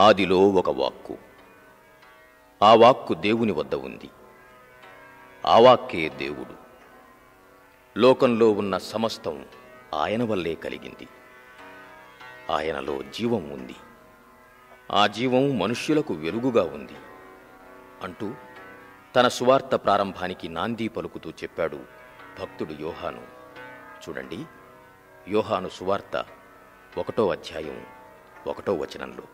ఆదిలో ఒక వాక్కు ఆ వాక్కు దేవుని వద్ద ఉంది ఆ వాక్కే దేవుడు లోకంలో ఉన్న సమస్తం ఆయన వల్లే కలిగింది ఆయనలో జీవం ఉంది ఆ జీవం మనుష్యులకు వెలుగుగా ఉంది అంటూ తన సువార్త ప్రారంభానికి నాంది పలుకుతూ చెప్పాడు భక్తుడు యోహాను చూడండి యోహాను సువార్త ఒకటో అధ్యాయం ఒకటో వచనంలో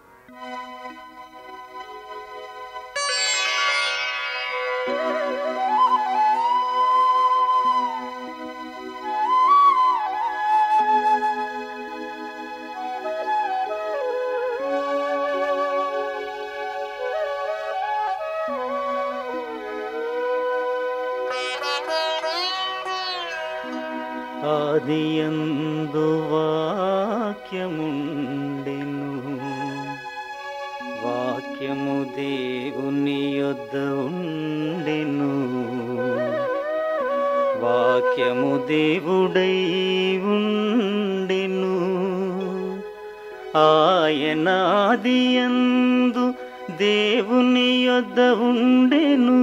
ఆదియందు వాక్యముండెను వాక్యము దేవుని యొద్ద ఉండెను వాక్యము దేవుడై ఉండెను ఆయన ఆదియందు దేవుని యొద్ద ఉండెను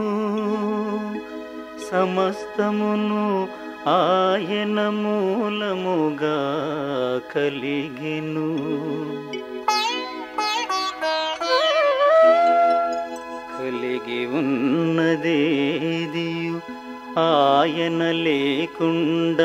సమస్తమును ఆయన మూలముగా కలిగెను కలిగి ఉన్నదేదియు ఆయన లేకుండా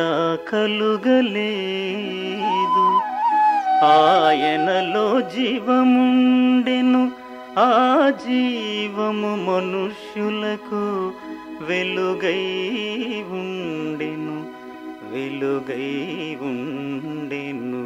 కలుగలేదు ఆయనలో జీవముండెను ఆ జీవము మనుష్యులకు వెలుగై ఉండెను వెలుగై ఉండెను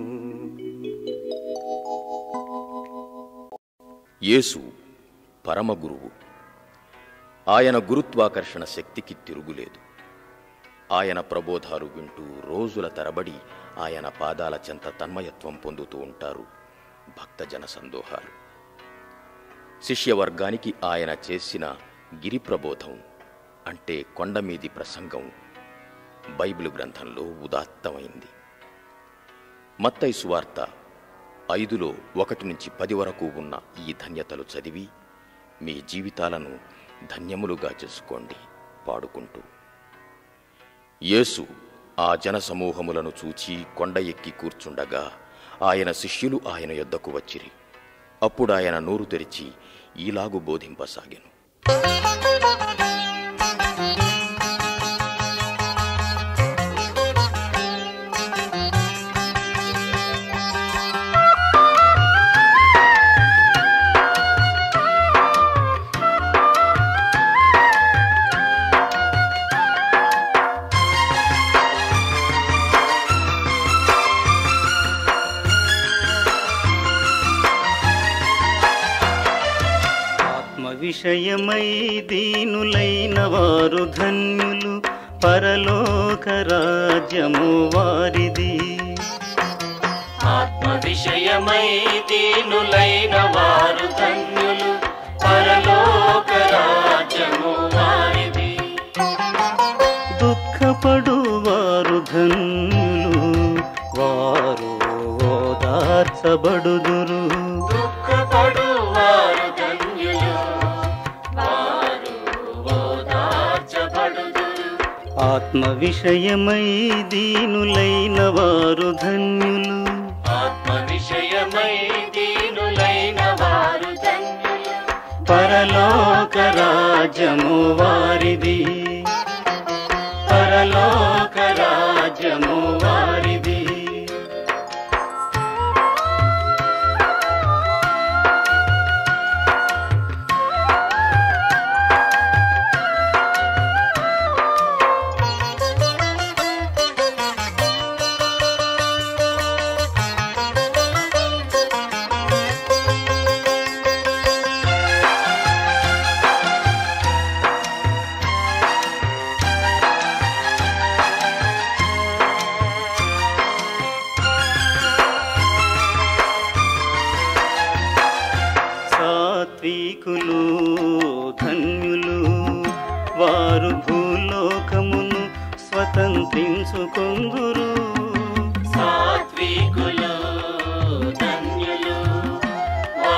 యేసు పరమ గురువు ఆయన గురుత్వాకర్షణ శక్తికి తిరుగులేదు ఆయన ప్రబోధాలు వింటూ రోజుల తరబడి ఆయన పాదాల చెంత తన్మయత్వం పొందుతూ ఉంటారు భక్తజన సందోహాలు శిష్యవర్గానికి ఆయన చేసిన గిరి ప్రబోధం అంటే కొండమీది ప్రసంగం బైబిల్ గ్రంథంలో ఉదాత్తమైంది మత్తయి సువార్త ఐదులో ఒకటి నుంచి పది వరకు ఉన్న ఈ ధన్యతలు చదివి మీ జీవితాలను ధన్యములుగా చేసుకోండి పాడుకుంటూ యేసు ఆ జనసమూహములను చూచి కొండ ఎక్కి కూర్చుండగా ఆయన శిష్యులు ఆయన యొద్దకు వచ్చిరి అప్పుడు ఆయన నోరు తెరిచి ఈలాగు బోధింపసాగెను ఆత్మ విషయమై దీనులైన వారు ధన్యులు పరలోక రాజ్యము వారిది ఆత్మ విషయమై దీనులైన వారు ధన్యులు పరలోక రాజ్యము వారిది దుఃఖపడు వారు ధన్యులు వారు ఓదార్చబడుదురు దుఃఖపడు వారు ధన్యులు వారు ఓదార్చబడుదురు ఆత్మ విషయమై దీనులైన వారు ధన్యులు ఆత్మ విషయమై దీనులైన వారు ధన్యులు పరలోక రాజ్యము వారిది పరలోక రాజ్యము వారిది సాత్వికులు ధన్యులు వారు భూలోకమును స్వతంత్రించుకొందురు సాత్వికులు ధన్యులు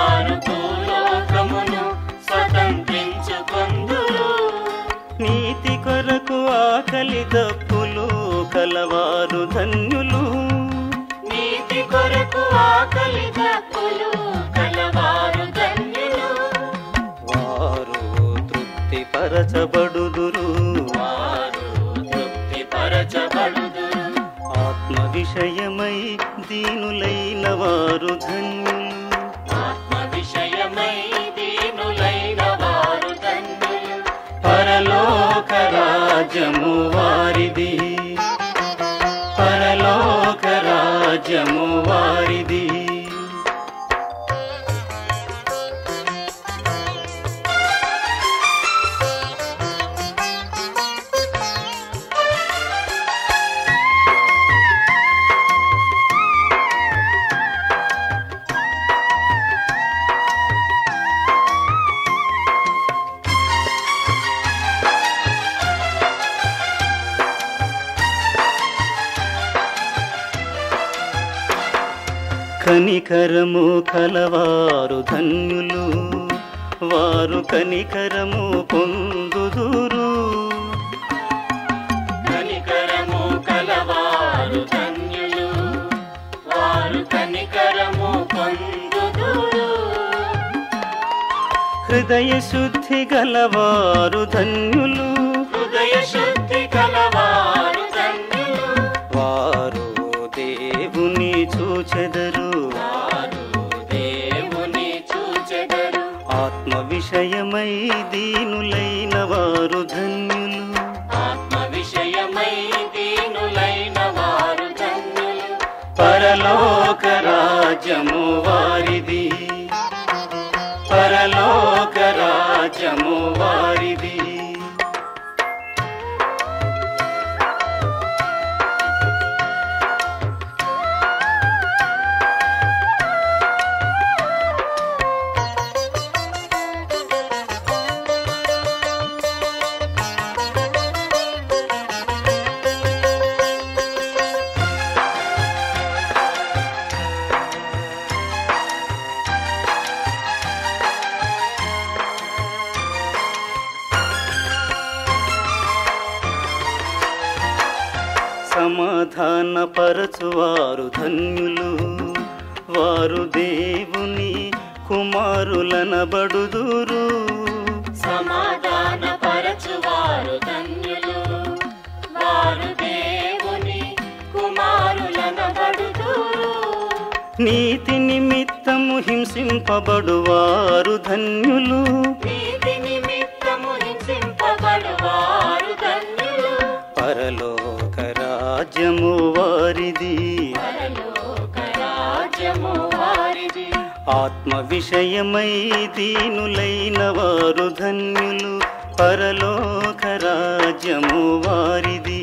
ఆకలి దప్పులు కలవారు ధన్యులు నీతి కొరకు ఆకలి దప్పులు కలవారు ధన్యులు వారు తృప్తి పరచబడుదురు వారు తృప్తి పరచబడుదురు ఆత్మ విషయమై దీనులైన వారు ధన్యులు ఆత్మ విషయమై దీనులైన వారు ధన్యులు పరలోక రాజ్యము వారిది పరలోక రాజ్యము వారిది కనికరము కలవారు ధన్యులు వారు కనికరము పొందుదురు కనికరము కలవారు ధన్యులు వారు కనికరము పొందుదురు హృదయ శుద్ధి గలవారు ధన్యులు హృదయ శుద్ధి కలవారు ధన్యులు వారు దేవుని చూచెదరు వారు దేవుని చూచెదరు ఆత్మ విషయమై దీనులైన వారు ధన్యులు ఆత్మ విషయమై దీనులైన వారు ధన్యులు పరలోక రాజ్యము వారిది పరలోక రాజ్యము వారిది సమాధాన పరచువారు ధన్యులు వారు దేవుని కుమారులనబడుదురు సమాధాన పరచువారు ధన్యులు వారు దేవుని కుమారులనబడుదురు నీతి నిమిత్తము హింసింపబడువారు ధన్యులు నీతి నిమిత్తము హింసింపబడువారు ధన్యులు పరలోక రాజ్యము వారిది పరలోక రాజ్యము వారిది ఆత్మ విషయమై దీనులైన వారు ధన్యులు పరలోక రాజ్యము వారిది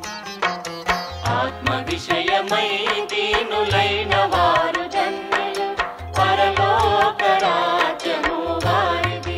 ఆత్మ విషయమై దీనులైన వారు ధన్యులు పరలోక రాజ్యము వారిది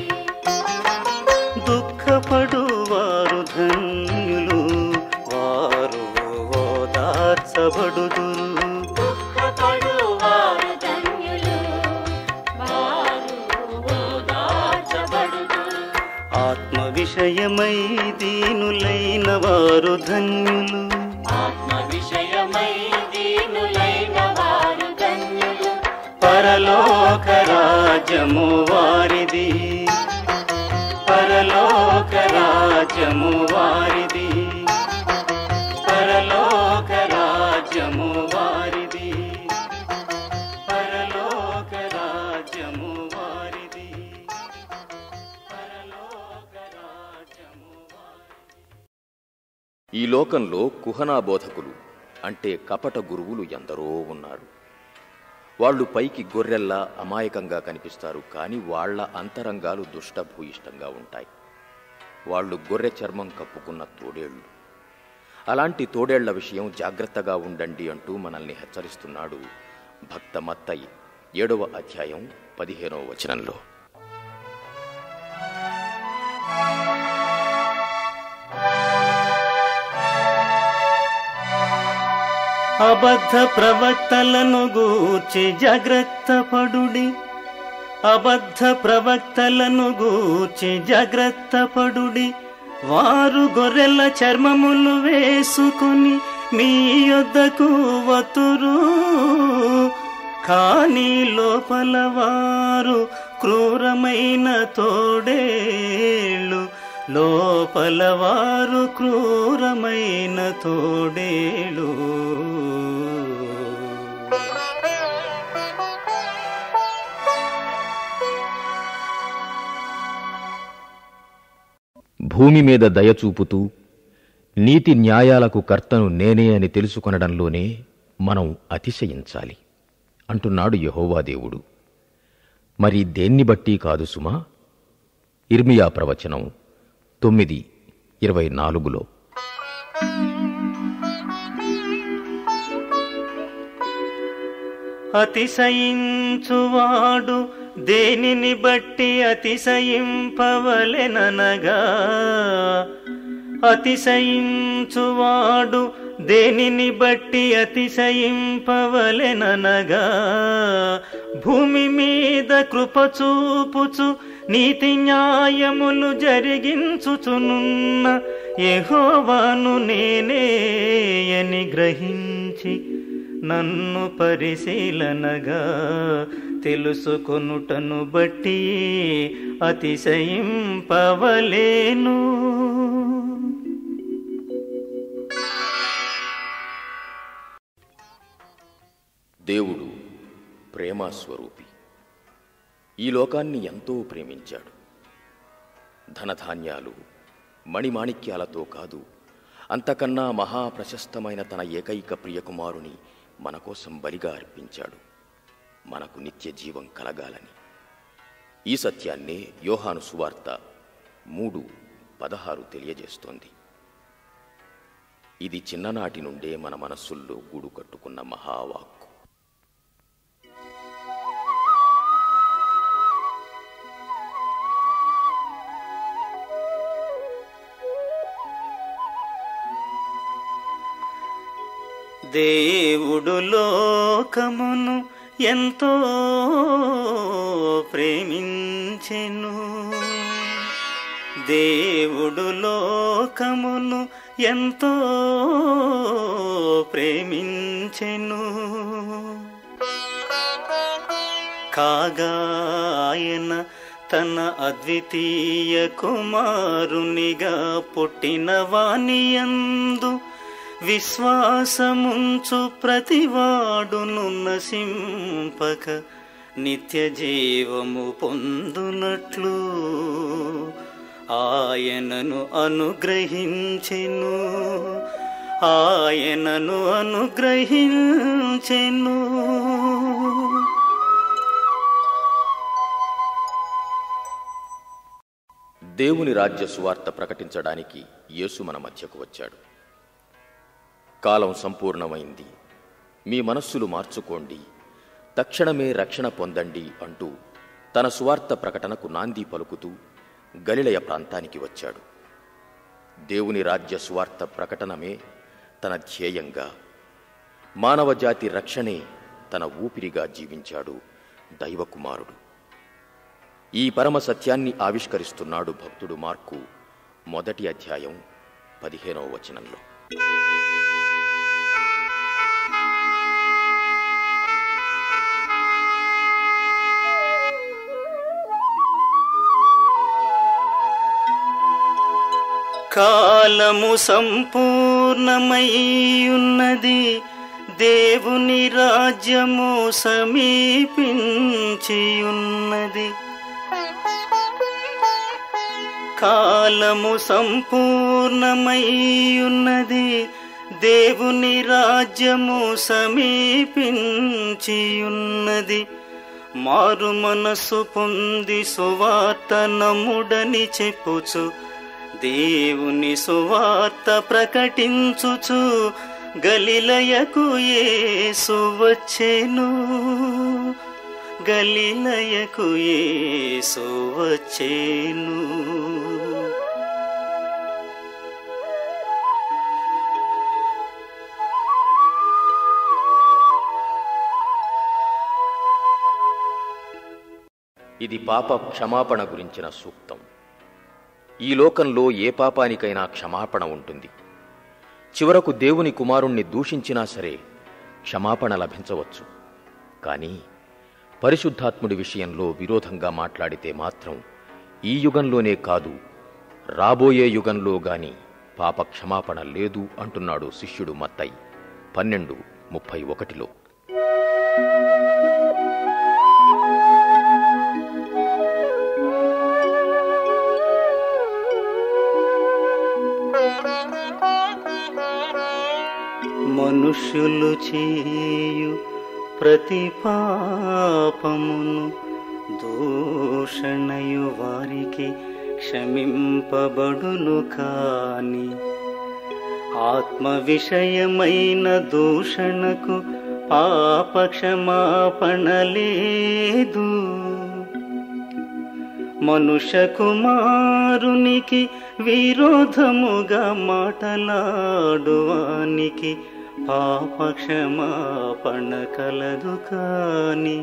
దుఃఖపడువారు ధన్యులు వారు ఓదార్చబడుదురు దుఃఖపడువారు ధన్యులు వారు ఓదార్చబడుదురు ఆత్మ విషయమై దీనులైన వారు ధన్యులు ఆత్మ విషయమై దీనులైన వారు ధన్యులు పరలోక రాజ్యము వారిది పరలోక రాజ్యము వారిది పరలోక రాజ్యము వారిది పరలోక రాజ్యము వారిది పరలోక రాజ్యము వారిది ఈ లోకంలో కుహనా బోధకులు అంటే కపట గురువులు ఎందరో ఉన్నారు వాళ్ళు పైకి గొర్రెల్లా అమాయకంగా కనిపిస్తారు కానీ వాళ్ళ అంతరంగాలు దుష్టభూయిష్టంగా ఉంటాయి వాళ్ళు గొర్రె చర్మం కప్పుకున్న తోడేళ్ళు అలాంటి తోడేళ్ల విషయం జాగ్రత్తగా ఉండండి అంటూ మనల్ని హెచ్చరిస్తున్నాడు భక్త మత్తయి ఏడవ అధ్యాయం పదిహేనవ వచనంలో అబద్ధ ప్రవక్తలను గూర్చి జాగ్రత్త పడుడి అబద్ధ ప్రవక్తలను గూర్చి జాగ్రత్త పడుడి వారు గొర్రెల చర్మములు వేసుకొని మీ యొద్దకు వతురు కానీ లోపల వారు క్రూరమైన తోడేళ్ళు లోపల వారు క్రూరమైన తోడేళ్ళు భూమి మీద దయచూపుతూ నీతి న్యాయాలకు కర్తను నేనే అని తెలుసుకొనడంలోనే మనం అతిశయించాలి అంటున్నాడు యహోవా దేవుడు మరి దేన్ని బట్టి కాదు సుమా ఇర్మియా ప్రవచనం తొమ్మిది ఇరవై నాలుగులో అతిశయించువాడు దేనిని బట్టి అతిశయింపవలెననగా అతిశయించువాడు దేనిని బట్టి అతిశయింపవలెననగా భూమి మీద కృప చూపుచు నీతి న్యాయములు జరిగించుచునున్న యెహోవాను నేనే అని గ్రహించి నన్ను పరిశీలనగా తెలుసుకొనుటను బట్టి అతిశయింపవలేను దేవుడు ప్రేమాస్వరూపి ఈ లోకాన్ని ఎంతో ప్రేమించాడు ధనధాన్యాలు మణిమాణిక్యాలతో కాదు అంతకన్నా మహాప్రశస్తమైన తన ఏకైక ప్రియకుమారుని మన కోసం బలిగా అర్పించాడు మనకు నిత్య జీవం కలగాలని ఈ సత్యాన్నే యోహాను సువార్త మూడు పదహారు తెలియజేస్తోంది ఇది చిన్ననాటి నుండే మన మనస్సుల్లో గూడు కట్టుకున్న మహావాక్కు దేవుడు లోకమును ఎంతో ప్రేమించెను దేవుడు లోకమును ఎంతో ప్రేమించెను కాగాయన తన అద్వితీయ కుమారునిగా పుట్టిన వానియందు విశ్వాసముంచు ప్రతివాడును నశింపక నిత్య జీవము పొందునట్లు ఆయనను అనుగ్రహించెను ఆయనను అనుగ్రహించెను దేవుని రాజ్య సువార్త ప్రకటించడానికి యేసు మన మధ్యకు వచ్చాడు కాలం సంపూర్ణమైంది మీ మనస్సులు మార్చుకోండి తక్షణమే రక్షణ పొందండి అంటూ తన సువార్త ప్రకటనకు నాంది పలుకుతూ గలిలయ ప్రాంతానికి వచ్చాడు దేవుని రాజ్య సువార్త ప్రకటనమే తన ధ్యేయంగా మానవజాతి రక్షణే తన ఊపిరిగా జీవించాడు దైవకుమారుడు ఈ పరమ సత్యాన్ని ఆవిష్కరిస్తున్నాడు భక్తుడు మార్కు మొదటి అధ్యాయం పదిహేనవ వచనంలో కాలము సంపూర్ణమయ్యున్నది దేవుని రాజ్యము సమీపించియున్నది కాలము సంపూర్ణమయ్యున్నది దేవుని రాజ్యము సమీపించియున్నది మారు మనస్సు పొంది సువార్త నమ్ముడని చెప్పుచు దేవుని సువార్త ప్రకటించుచు గలిలయకు యేసు వచ్చెను గలిలయకు యేసు వచ్చెను ఇది పాప క్షమాపణ గురించిన సూక్తం ఈ లోకంలో ఏ పాపానికైనా క్షమాపణ ఉంటుంది చివరకు దేవుని కుమారుణ్ణి దూషించినా సరే క్షమాపణ లభించవచ్చు కానీ పరిశుద్ధాత్ముడి విషయంలో విరోధంగా మాట్లాడితే మాత్రం ఈ యుగంలోనే కాదు రాబోయే యుగంలో గాని పాప క్షమాపణ లేదు అంటున్నాడు శిష్యుడు మత్తయి పన్నెండు ముప్పై ఒకటిలో మనుష్యులు చేయు ప్రతి పాపమును దూషణయు వారికి క్షమింపబడును కాని ఆత్మ విషయమైన దూషణకు పాప క్షమాపణ లేదు మనుష్య కుమారునికి విరోధముగా మాటలాడువానికి పాప క్షమాపణ కలదు కాని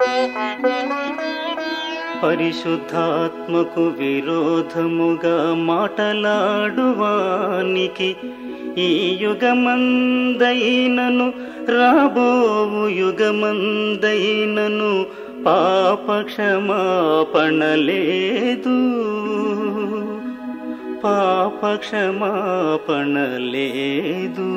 పరిశుద్ధాత్మకు విరోధముగా మాటలాడువానికి ఈ యుగమందైనను రాబోవు యుగమందైనను పాప క్షమాపణ లేదు పాప క్షమాపణ లేదు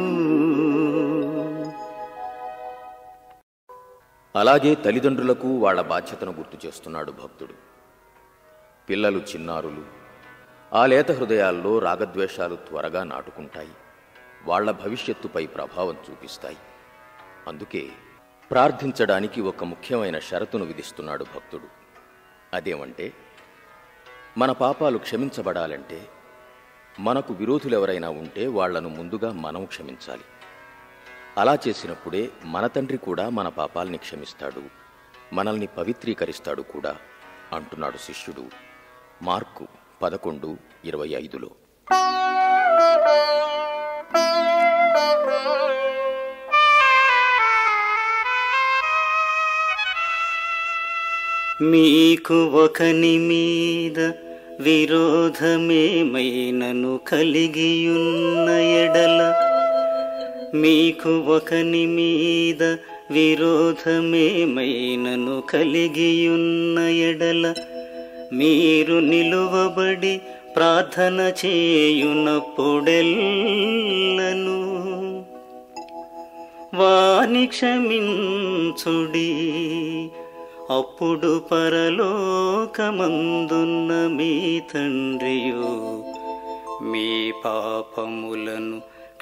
అలాగే తల్లిదండ్రులకు వాళ్ళ బాధ్యతను గుర్తు చేస్తున్నాడు భక్తుడు పిల్లలు చిన్నారులు ఆ లేత హృదయాల్లో రాగద్వేషాలు త్వరగా నాటుకుంటాయి వాళ్ళ భవిష్యత్తుపై ప్రభావం చూపిస్తాయి అందుకే ప్రార్థించడానికి ఒక ముఖ్యమైన షరతును విధిస్తున్నాడు భక్తుడు అదేమంటే మన పాపాలు క్షమించబడాలంటే మనకు విరోధులెవరైనా ఉంటే వాళ్లను ముందుగా మనం క్షమించాలి అలా చేసినప్పుడే మన తండ్రి కూడా మన పాపాల్ని క్షమిస్తాడు మనల్ని పవిత్రీకరిస్తాడు కూడా అంటున్నాడు శిష్యుడు మార్కు పదకొండు ఇరవై ఐదులో మీకు ఒకని మీద విరోధమేమైనను కలిగియున్న ఎడల మీకు ఒకని మీద విరోధమేమైనను కలిగియున్న ఎడల మీరు నిలువబడి ప్రార్థన చేయునప్పుడెల్లను వాని క్షమించుడి అప్పుడు పరలోకమందున్న మీ తండ్రియు మీ పాపములను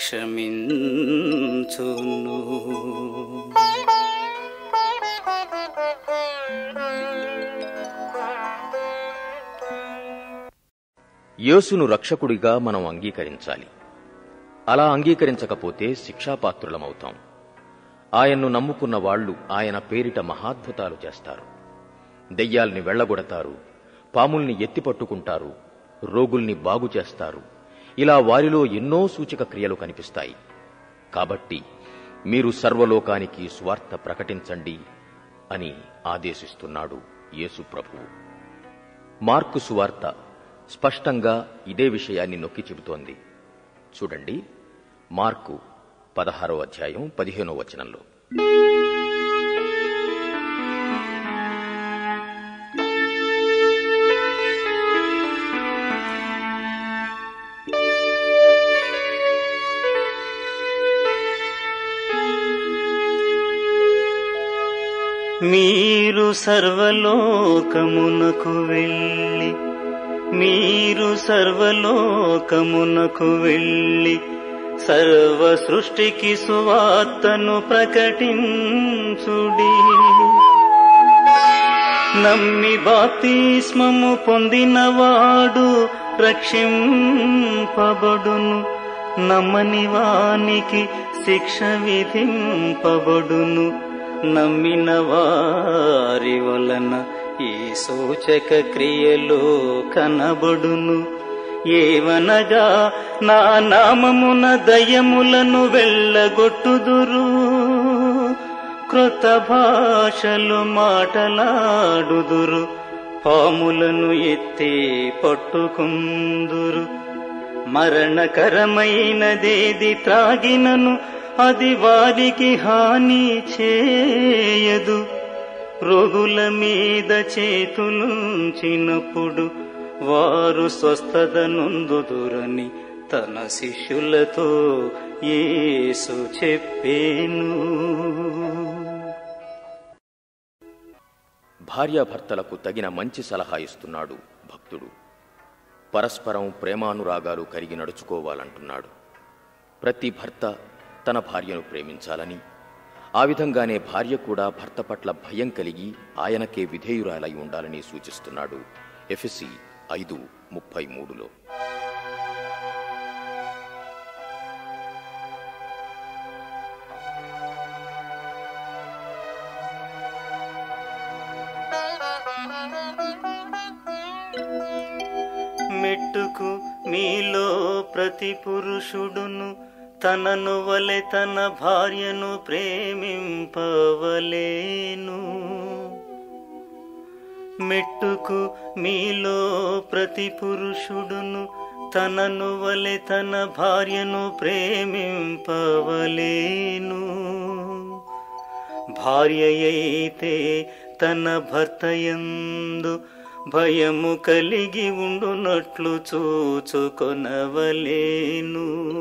క్షమించును యేసును రక్షకుడిగా మనం అంగీకరించాలి అలా అంగీకరించకపోతే శిక్షాపాత్రులమవుతాం ఆయన్ను నమ్ముకున్న వాళ్ళు ఆయన పేరిట మహాద్భుతాలు చేస్తారు దెయ్యాల్ని వెళ్ళగొడతారు పాముల్ని ఎత్తిపట్టుకుంటారు రోగుల్ని బాగు చేస్తారు ఇలా వారిలో ఎన్నో సూచక క్రియలు కనిపిస్తాయి కాబట్టి మీరు సర్వలోకానికి స్వార్థ ప్రకటించండి అని ఆదేశిస్తున్నాడు యేసు ప్రభువు మార్కు సువార్త స్పష్టంగా ఇదే విషయాన్ని నొక్కి చెబుతోంది చూడండి మార్కు పదహారో అధ్యాయం పదిహేనో వచనంలో మీరు సర్వలోకమునకు వెళ్ళి మీరు సర్వలోకమునకు వెళ్ళి సర్వ సృష్టికి సువార్తను ప్రకటించుడి నమ్మి బాప్తిస్మము పొందినవాడు రక్షింపబడును నమ్మని వానికి శిక్ష విధింపబడును నమ్మిన వారి వలన ఈ సూచక క్రియలు కనబడును ఏవనగా నా నామమున దయములను వెళ్ళగొట్టుదురు క్రొత్త భాషలు మాటలాడుదురు పాములను ఎత్తి పట్టుకుందురు మరణకరమైనదేది త్రాగినను అది వారికి హాని చేయదు రోగుల మీద చేతులుంచినప్పుడు వారు స్వస్థత నొందుదురని తన శిష్యులతో యేసు చెప్పేను భార్యాభర్తలకు తగిన మంచి సలహా ఇస్తున్నాడు భక్తుడు పరస్పరం ప్రేమానురాగాలు కరిగి నడుచుకోవాలంటున్నాడు ప్రతి భర్త తన భార్యను ప్రేమించాలని ఆ విధంగానే భార్య కూడా భర్త పట్ల భయం కలిగి ఆయనకే విధేయురాలై ఉండాలని సూచిస్తున్నాడు ఎఫ్ఎసి ఐదు ముప్పై మూడులో మెట్టుకు మీలో ప్రతి పురుషుడును తనను వలె తన భార్యను ప్రేమింపవలేను మెట్టుకు మీలో ప్రతి పురుషుడును తనను వలె తన భార్యను ప్రేమింపవలేను భార్య అయితే తన భర్త యందు భయము కలిగి ఉండునట్లు చూచుకొనవలేను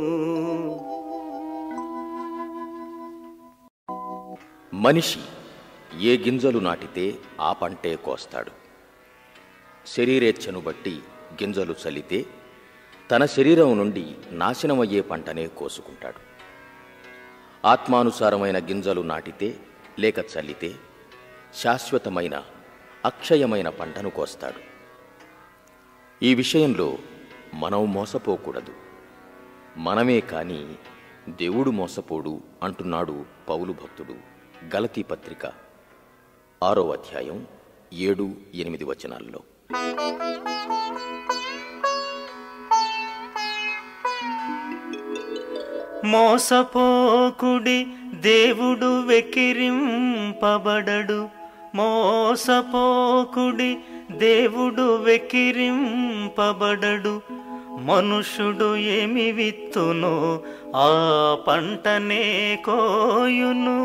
మనిషి ఏ గింజలు నాటితే ఆ పంటే కోస్తాడు శరీరేచ్ఛను బట్టి గింజలు చల్లితే తన శరీరం నుండి నాశనమయ్యే పంటనే కోసుకుంటాడు ఆత్మానుసారమైన గింజలు నాటితే లేక చల్లితే శాశ్వతమైన అక్షయమైన పంటను కోస్తాడు ఈ విషయంలో మనం మోసపోకూడదు మనమే కాని దేవుడు మోసపోడు అంటున్నాడు పౌలు భక్తుడు గలతీ పత్రిక ఆరో అధ్యాయం ఏడు ఎనిమిది వచనాల్లో మోసపోకుడి దేవుడు వెకిరింపబడడు మోసపోకుడి దేవుడు వెకిరింపబడడు మనుషుడు ఏమి విత్తునో ఆ పంటనే కోయును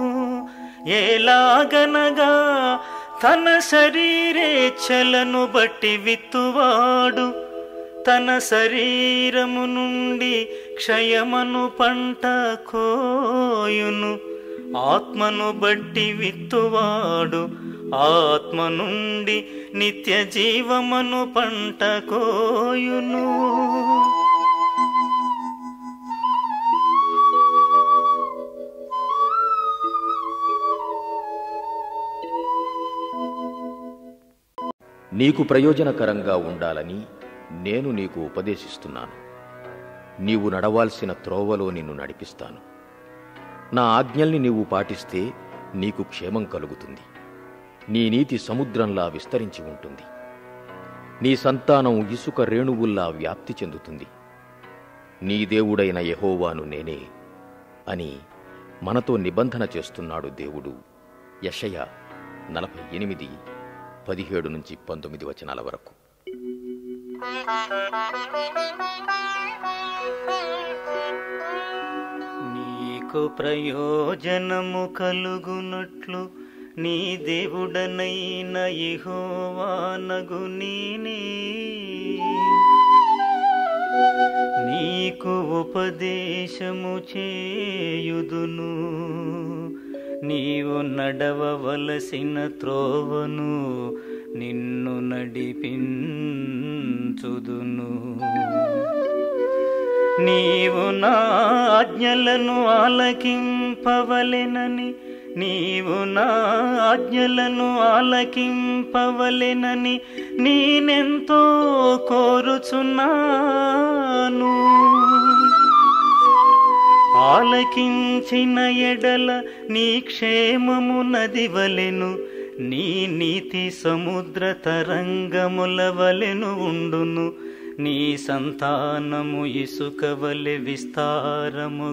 ఎలాగనగా తన శరీరేచ్ఛలను బట్టి విత్తువాడు తన శరీరము నుండి క్షయమను పంట కోయును ఆత్మను బట్టి విత్తువాడు ఆత్మ నుండి నిత్య జీవమను పంట కోయును నీకు ప్రయోజనకరంగా ఉండాలని నేను నీకు ఉపదేశిస్తున్నాను నీవు నడవాల్సిన త్రోవలో నిన్ను నడిపిస్తాను నా ఆజ్ఞల్ని నీవు పాటిస్తే నీకు క్షేమం కలుగుతుంది నీ నీతి సముద్రంలా విస్తరించి ఉంటుంది నీ సంతానం ఇసుక రేణువుల్లా వ్యాప్తి చెందుతుంది నీ దేవుడైన యెహోవాను నేనే అని మనతో నిబంధన చేస్తున్నాడు దేవుడు యషయ నలభై ఎనిమిది పదిహేడు నుంచి పంతొమ్మిది వచనాల వరకు నీకు ప్రయోజనము కలుగునట్లు నీ దేవుడనైన యెహోవానగు నేనే నీకు ఉపదేశము చేయుదును నీవు నడవవలసిన త్రోవను నిన్ను నడిపించుదును నీవు నా ఆజ్ఞలను ఆలకింపవలెనని నీవు నా ఆజ్ఞలను ఆలకింపవలెనని నేనెంతో కోరుచున్నాను ఆలకించిన ఎడల నీ క్షేమము నది వలెను నీ నీతి సముద్ర తరంగముల వలెను ఉండును నీ సంతానము ఇసుక వలె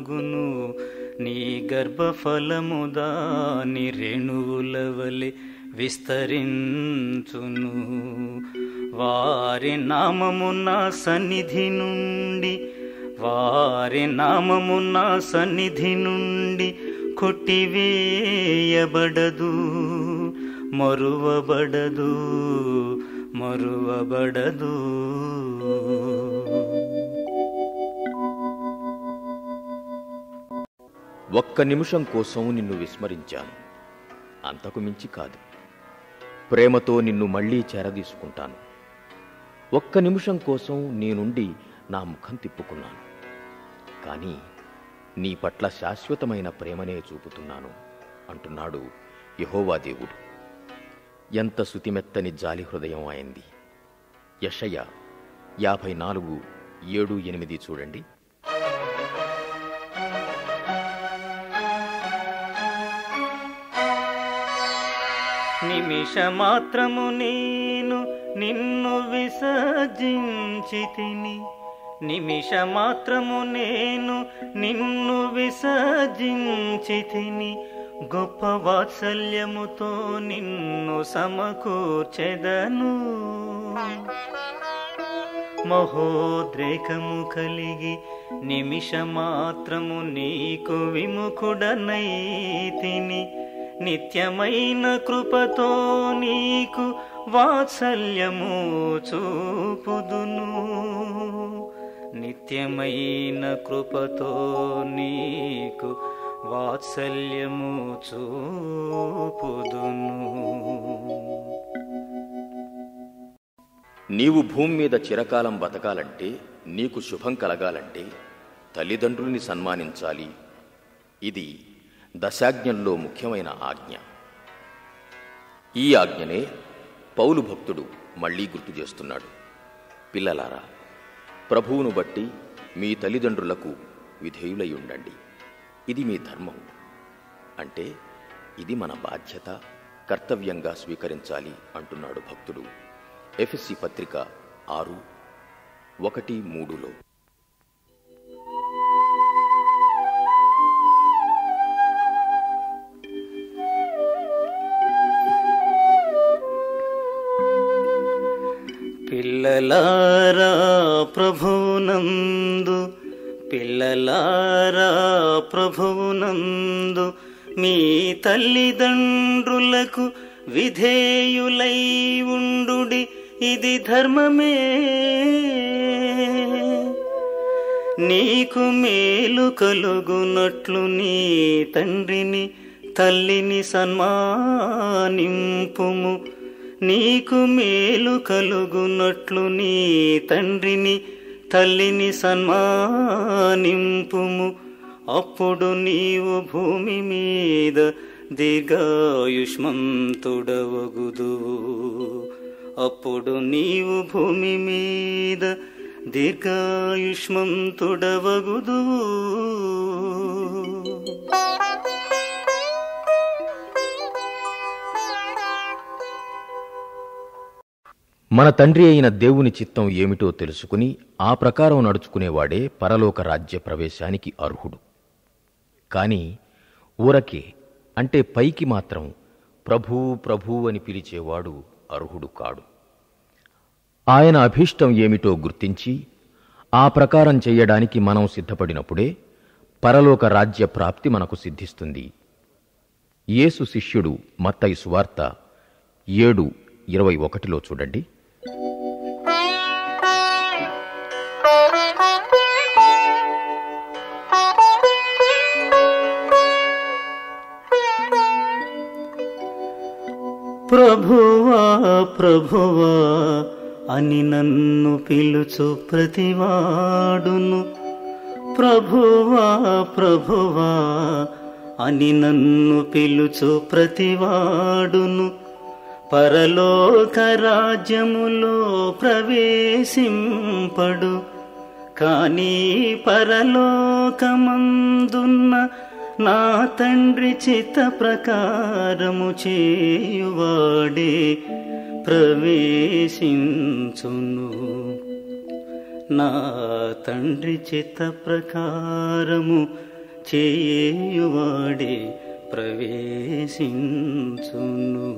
విస్తారముగును నీ గర్భఫలము దాని రేణువుల వలె విస్తరించును వారి నామమున సన్నిధి నుండి వారి నామమున సన్నిధి నుండి కొట్టివేయబడదు మరువబడదు మరువబడదు ఒక్క నిమిషం కోసం నిన్ను విస్మరించాను అంతకు మించి కాదు ప్రేమతో నిన్ను మళ్ళీ చేరదీసుకుంటాను ఒక్క నిమిషం కోసం నీ నుండి నా ముఖం తిప్పుకున్నాను కానీ నీ పట్ల శాశ్వతమైన ప్రేమనే చూపుతున్నాను అంటున్నాడు యహోవా దేవుడు ఎంత శుతిమెత్తని జాలి హృదయం అయింది యషయ యాభై నాలుగు ఏడు ఎనిమిది చూడండి నిమిష మాత్రము నేను నిన్ను విసర్జించి తిని నిమిష మాత్రము నేను నిన్ను విసర్జించి తిని గొప్ప వాత్సల్యముతో నిన్ను సమకూర్చెదను మహోద్రేకము కలిగి నిమిష మాత్రము నీకు విముఖుడనైతిని నిత్యమైన కృపతో నీకు వాత్సల్యము చూపుదును నిత్యమైన కృపతో నీకు వాత్సల్యము చూపుదును నీవు భూమి మీద చిరకాలం బతకాలంటే నీకు శుభం కలగాలంటే తల్లిదండ్రుల్ని సన్మానించాలి ఇది దశాజ్ఞల్లో ముఖ్యమైన ఆజ్ఞ ఈ ఆజ్ఞనే పౌలు భక్తుడు మళ్ళీ గుర్తు చేస్తున్నాడు పిల్లలారా ప్రభువును బట్టి మీ తల్లిదండ్రులకు విధేయులై ఉండండి ఇది మీ ధర్మం అంటే ఇది మన బాధ్యత కర్తవ్యంగా స్వీకరించాలి అంటున్నాడు భక్తుడు ఎఫ్ఎస్సి పత్రిక ఆరు ఒకటి మూడులో పిల్లలారా ప్రభువునందు పిల్లలారా ప్రభువునందు మీ తల్లిదండ్రులకు విధేయులై ఉండుడి ఇది ధర్మమే నీకు మేలు కలుగునట్లు నీ తండ్రిని తల్లిని సన్మానింపుము నీకు మేలు కలుగునట్లు నీ తండ్రిని తల్లిని సన్మానింపుము అప్పుడు నీవు భూమి మీద దీర్ఘాయుష్మంతుడవగుదువు అప్పుడు నీవు భూమి మీద దీర్ఘాయుష్మంతుడవగుదువు మన తండ్రి అయిన దేవుని చిత్తం ఏమిటో తెలుసుకుని ఆ ప్రకారం నడుచుకునేవాడే పరలోక రాజ్య ప్రవేశానికి అర్హుడు కాని ఊరకే అంటే పైకి మాత్రం ప్రభూ ప్రభూ అని పిలిచేవాడు అర్హుడు కాడు ఆయన అభీష్టం ఏమిటో గుర్తించి ఆ ప్రకారం చెయ్యడానికి మనం సిద్ధపడినప్పుడే పరలోక రాజ్య ప్రాప్తి మనకు సిద్ధిస్తుంది యేసు శిష్యుడు మత్తయి సువార్త ఏడు ఇరవై ఒకటిలో చూడండి ప్రభువా ప్రభువా అని నన్ను పిలుచు ప్రతివాడును ప్రభువా ప్రభువా అని నన్ను పిలుచు ప్రతివాడును పరలోక రాజ్యములో ప్రవేశింపడు కానీ పరలోకమందున్న నా తండ్రి చిత్త ప్రకారము చేయువాడే ప్రవేశించును నా తండ్రి చిత్త ప్రకారము చేయువాడే ప్రవేశించును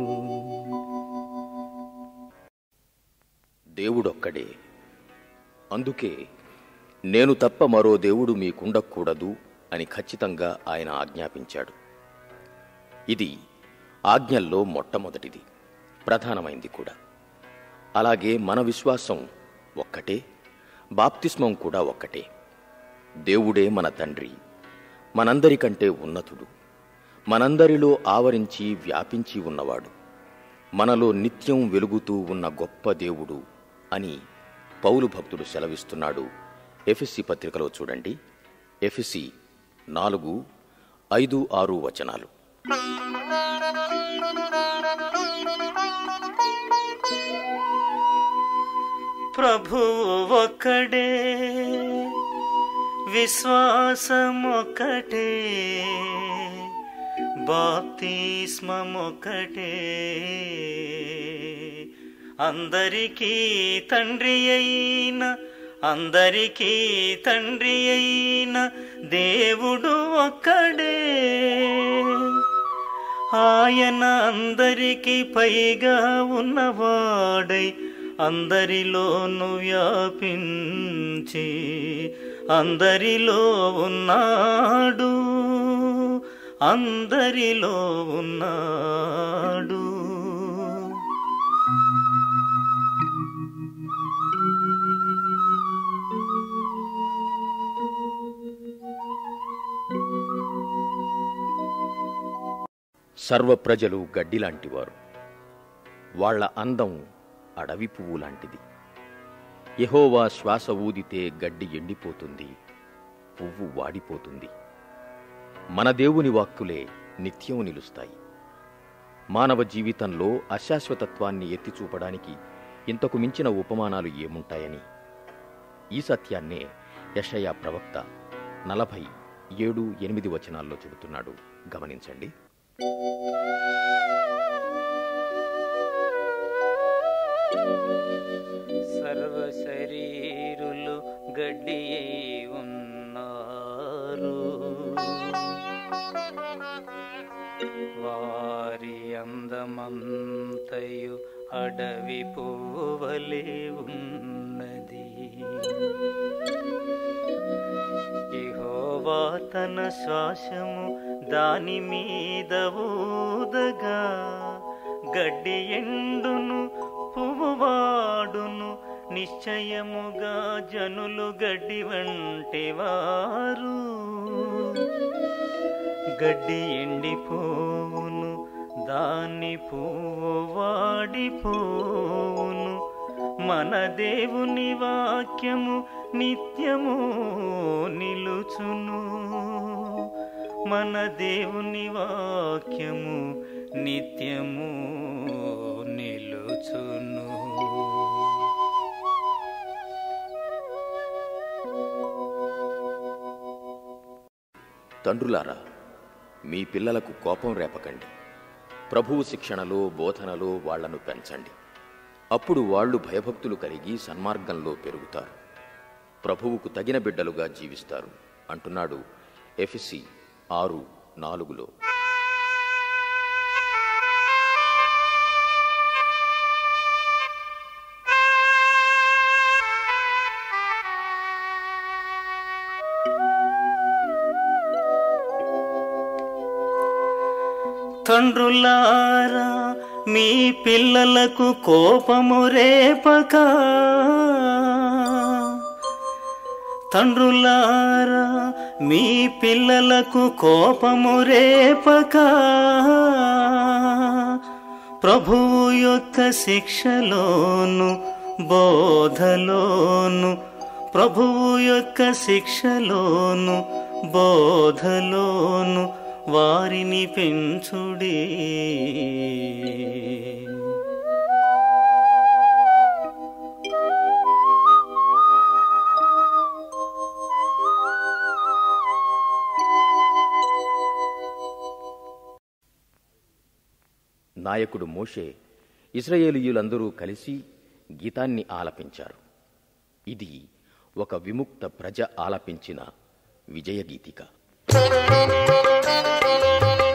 దేవుడొక్కడే అందుకే నేను తప్ప మరో దేవుడు మీకుండకూడదు అని ఖచ్చితంగా ఆయన ఆజ్ఞాపించాడు ఇది ఆజ్ఞల్లో మొట్టమొదటిది ప్రధానమైంది కూడా అలాగే మన విశ్వాసం ఒక్కటే బాప్తిస్మం కూడా ఒక్కటే దేవుడే మన తండ్రి మనందరికంటే ఉన్నతుడు మనందరిలో ఆవరించి వ్యాపించి ఉన్నవాడు మనలో నిత్యం వెలుగుతూ ఉన్న గొప్ప దేవుడు అని పౌలు భక్తుడు సెలవిస్తున్నాడు ఎఫ్ఎస్సి పత్రికలో చూడండి ఎఫ్ఎస్సి నాలుగు ఐదు ఆరు వచనాలు ప్రభువు ఒక్కడే విశ్వాసమొక్కటే బాప్తిస్మమొక్కటే అందరికీ తండ్రి అయిన అందరికీ తండ్రి అయిన దేవుడు ఒక్కడే ఆయన అందరికి పైగా ఉన్నవాడై అందరిలోను వ్యాపించి అందరిలో ఉన్నాడు అందరిలో ఉన్నాడు సర్వ ప్రజలు గడ్డిలాంటివారు వాళ్ళ అందం అడవి పువ్వు లాంటిది యెహోవా శ్వాస ఊదితే గడ్డి ఎండిపోతుంది పువ్వు వాడిపోతుంది మన దేవుని వాక్కులే నిత్యం నిలుస్తాయి మానవ జీవితంలో అశాశ్వతత్వాన్ని ఎత్తి చూపడానికి ఇంతకు మించిన ఉపమానాలు ఏముంటాయని ఈ సత్యాన్నే యషయా ప్రవక్త నలభై ఏడు ఎనిమిది వచనాల్లో చెబుతున్నాడు గమనించండి సర్వ శరీరులు గడ్డి అయి ఉన్నారు వారి అందమంతయు అడవి పువ్వువలే ఉన్నది యెహోవా తన శ్వాసము దాని మీద ఊదగా గడ్డి ఎండును పువ్వువాడును నిశ్చయముగా జనులు గడ్డి వంటి వారు గడ్డి ఎండిపోవును దాని పువ్వు వాడిపోవును మన దేవుని వాక్యము నిత్యము నిలుచును మన దేవుని వాక్యము నిత్యము నిలుచును తండ్రులారా మీ పిల్లలకు కోపం రేపకండి ప్రభువు శిక్షణలో బోధనలో వాళ్లను పెంచండి అప్పుడు వాళ్ళు భయభక్తులు కలిగి సన్మార్గంలో పెరుగుతారు ప్రభువుకు తగిన బిడ్డలుగా జీవిస్తారు అంటున్నాడు ఎఫ్సి ఆరు నాలుగులో తండ్రులారా మీ పిల్లలకు కోపము రేపక తండ్రులారా మీ పిల్లలకు కోపము రేపక ప్రభువు యొక్క శిక్షలోను బోధలోను ప్రభువు యొక్క శిక్షలోను బోధలోను వారిని పెంచుడే నాయకుడు మోషే ఇస్రాయేలీయులందరూ కలిసి గీతాన్ని ఆలపించారు ఇది ఒక విముక్త ప్రజ ఆలపించిన విజయగీతిక Thank you.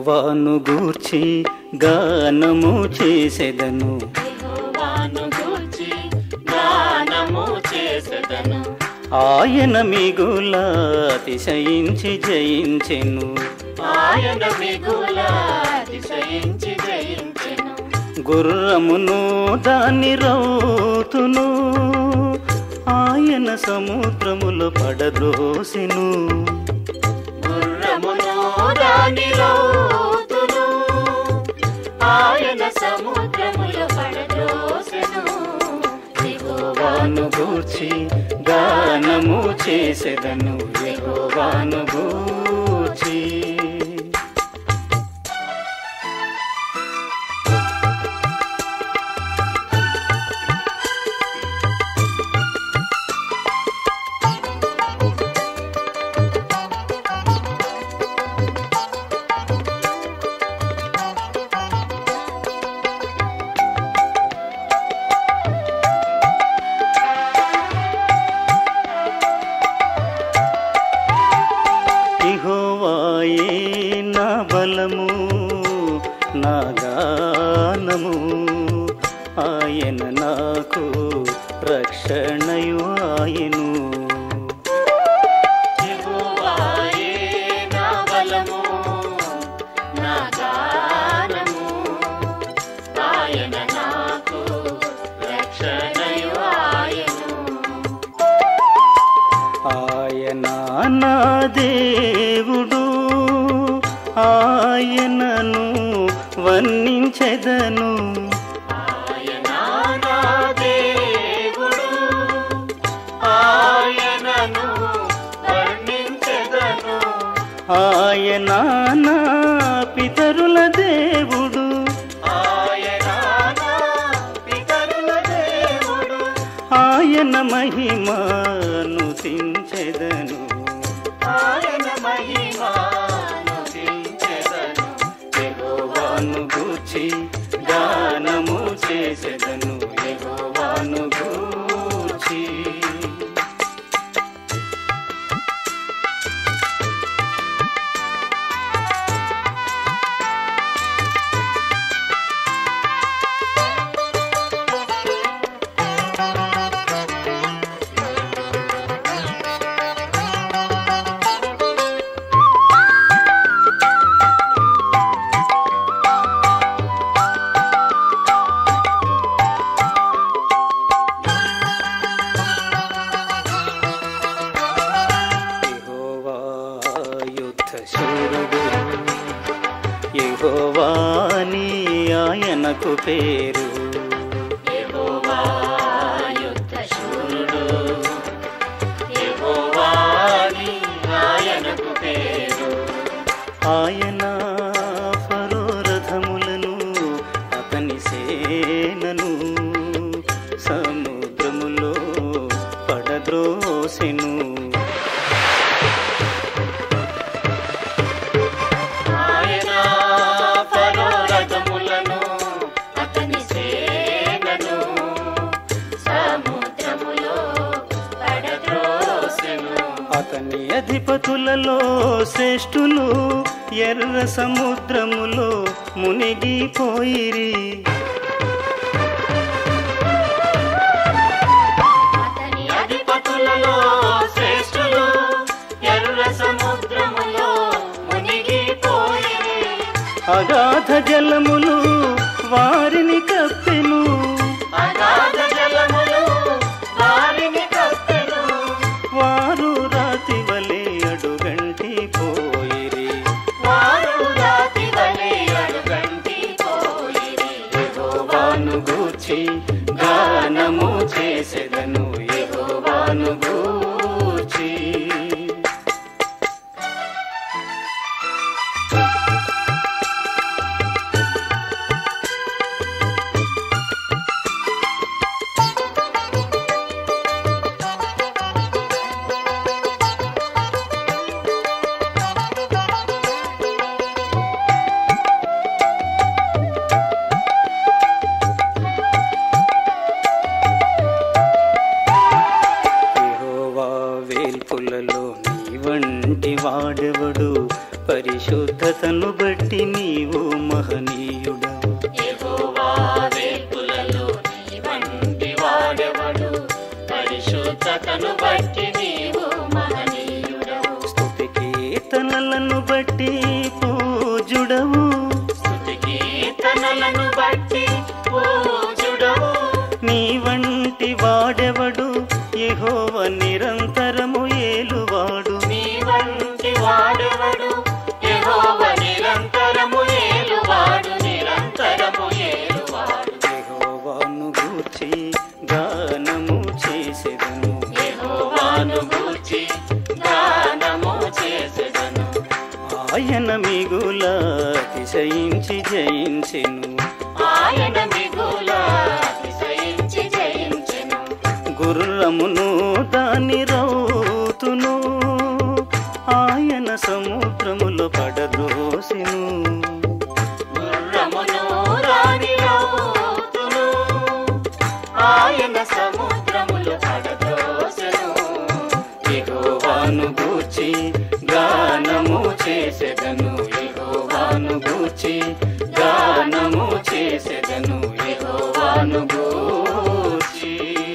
యెహోవాను గూర్చి గానము చేసెదను యెహోవాను గూర్చి గానము చేసెదను ఆయన మిగుల అతిశయించి జయించెను ఆయన మిగుల అతిశయించి జయించెను గుర్రమును దాని రౌతును ఆయన సముద్రములో పడద్రోసెను గుర్రమును దాని రౌతును ఆయన సముద్రములో పడద్రోసెను యెహోవాను గూర్చి గానము చేసెదను యెహోవాను గూర్చి ఇహోవాయే నా బలము నా గానము ఆయన నాకు రక్షణయు ఆయను యెహోవాయే నా బలము నా గానము ఆయన నాకు రక్షణయు ఆయను ఆయన నా దేవుడు ఆయనను వర్ణించెదను ఆయన నా దేవుడు ఆయనను వర్ణించెదను ఆయన నా పితరుల దేవుడు ఆయన నా పితరుల దేవుడు ఆయన మహిమను సించెదను ఆయన మహిమాను చించెదను యెహోవాను గూర్చి గానము చేసెదను యెహోవాను గూర్చి యెహోవా యుద్ధ శూరుడు యెహోవాని ఆయనకు పేరు యెహోవా యుద్ధ శూరుడు యెహోవాని ఆయనకు పేరు ఆయన ఫరో రథములను అతని సేనను సముద్రములో పడద్రోసెను ఆయన ఫరో రథములను అతని సేనను సముద్రములో పడద్రోసెను అతని అధిపతులలో శ్రేష్ఠులు ఎర్ర సముద్రములో మునిగిపోయిరి అతని అధిపతులలో శ్రేష్ఠులు ఎర్ర సముద్రములో మునిగిపోయి అగాధ జలములు వారిని కప్పెను అగాధ జలములు వారిని కప్పెను వారు రాతి వలె అడుగంటి పోయిరి వారు రాతి వలె అడుగంటి పోయిరి యెహోవాను గూర్చి గానము చేసెదను యెహోవాను గూర్చి యెహోవా వేల్పులలో నీ వంటి వాడెవడు పరిశుద్ధతను బట్టి సంతోషములను బట్టి నీవు మహనీయుడవు స్తుతి కీర్తనలను బట్టి పూజుడవు స్తుతి కీర్తనలను బట్టి పూజుడవు నీ వంటి వాడెవడు యెహోవ నిరంతరము ఏలువాడు నీ వంటి వాడెవడు యెహోవ నిరంతరము ఏలువాడు నిరంతరము ఏలువాడు యెహోవాను గూర్చి గానము చేసెదను యెహోవాను గూర్చి గానము చేసెదను ఆయన మిగుల అతిశయించి జయించెను ఆయన మిగుల అతిశయించి జయించెను గుర్రమును దాని రౌతును ఆయన సముద్రములో పడద్రోసెను గుర్రమును రాని రౌతును ఆయన సముద్రములు పడదోసెను యెహోవాను గూర్చి గానము చేసెదను యెహోవాను గూర్చి గానము చేసెదను యెహోవాను గూర్చి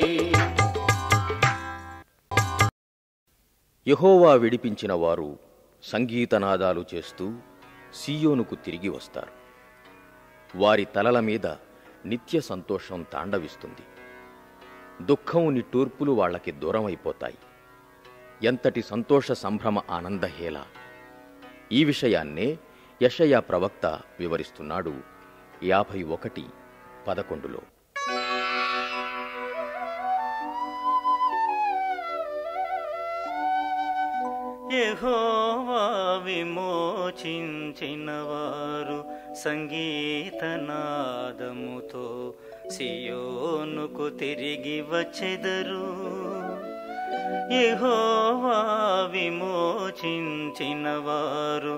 యెహోవా విడిపించిన వారు సంగీతనాదాలు చేస్తూ సీయోనుకు తిరిగి వస్తారు వారి తలల మీద నిత్య సంతోషం తాండవిస్తుంది దుఃఖం నిట్టూర్పులు వాళ్ళకి దూరమైపోతాయి ఎంతటి సంతోష సంభ్రమ ఆనందహేళ ఈ విషయాన్నే యషయా ప్రవక్త వివరిస్తున్నాడు యాభై ఒకటి పదకొండులో యెహోవా విమోచించిన వారు సంగీతనాదముతో సియోనుకు తిరిగి వచ్చెదరు యెహోవా విమోచించిన వారు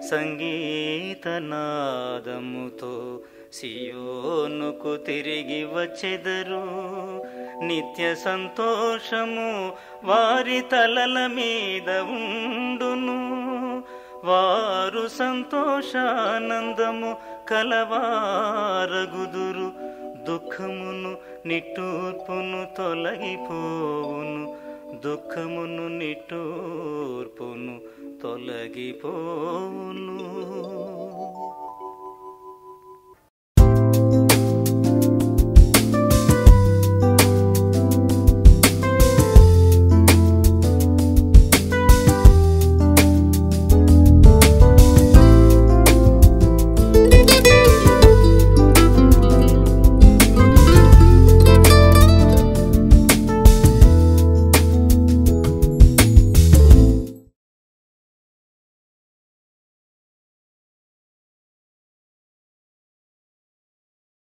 సంగీతనాదముతో సియోనుకు తిరిగి వచ్చెదరు నిత్య సంతోషము వారి తలల మీద ఉండును వారు సంతోషానందము కలవారగుదురు దుఃఖమును నిట్టూర్పును తొలగిపోవును దుఃఖమును నిట్టూర్పును తొలగిపోవును